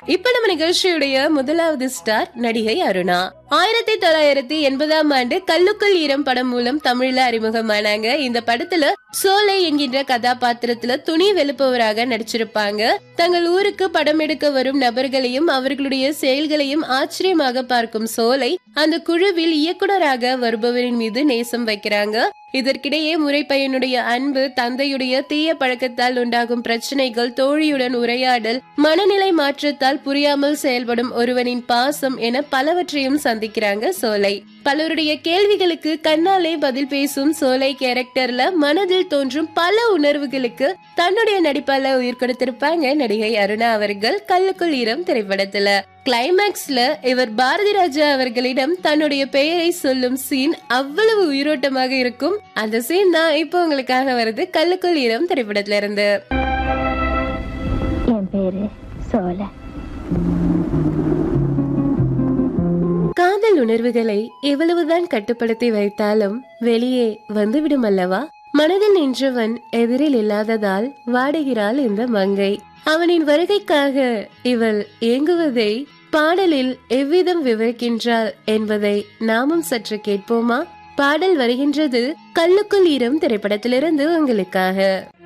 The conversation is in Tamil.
இப்ப நம்ம நிகழ்ச்சியுடைய முதலாவது ஸ்டார் நடிகை அருணா ஆயிரத்தி தொள்ளாயிரத்தி எண்பதாம் ஆண்டு கல்லுக்குள் ஈரம் படம் மூலம் தமிழ்ல அறிமுகமானாங்க இந்த படத்துல சோலை என்கின்ற கதாபாத்திரத்துல துணி வெளுப்பவராக நடிச்சிருப்பாங்க தங்கள் ஊருக்கு படம் எடுக்க வரும் நபர்களையும் அவர்களுடைய செயல்களையும் ஆச்சரியமாக பார்க்கும் சோலை அந்த குழுவில் இயக்குனராக வருபவரின் மீது நேசம் வைக்கிறாங்க இதற்கிடையே முறைப்பையனுடைய அன்பு தந்தையுடைய தீய பழக்கத்தால் உண்டாகும் பிரச்சனைகள் தோழியுடன் உரையாடல் மனநிலை மாற்றத்தால் புரியாமல் செயல்படும் ஒருவனின் பாசம் என பலவற்றையும் சந்திக்கிறாங்க சோலை பலருடைய கேள்விகளுக்கு கண்ணாலே பதில் பேசும் சோலை கேரக்டர்ல மனதில் தோன்றும் பல உணர்வுகளுக்கு தன்னுடைய நடிப்பால உயிர் கொடுத்திருப்பாங்க நடிகை அருணா அவர்கள் கல்லுக்குள் ஈரம் திரைப்படத்துல கிளைமேக்ஸ்ல இவர் பாரதி ராஜா அவர்களிடம் தன்னுடைய பெயரை சொல்லும் சீன் அவ்வளவு உயிரோட்டமாக இருக்கும் அந்த சீன் தான் இப்போ உங்களுக்காக வருது கல்லுக்குள் ஈரம் திரைப்படத்துல இருந்து என் பேரு சோலை காதல் உணர்வுகளை எவ்வளவுதான் கட்டுப்படுத்தி வைத்தாலும் வெளியே வந்துவிடும் அல்லவா மனதில் நின்றவன் எதிரில் இல்லாததால் வாடுகிறாள் இந்த மங்கை அவனின் வருகைக்காக இவள் ஏங்குவதை பாடலில் எவ்விதம் விவரிக்கின்றாள் என்பதை நாமும் சற்று கேட்போமா பாடல் வருகின்றது கல்லுக்குள் ஈரம் திரைப்படத்திலிருந்து உங்களுக்காக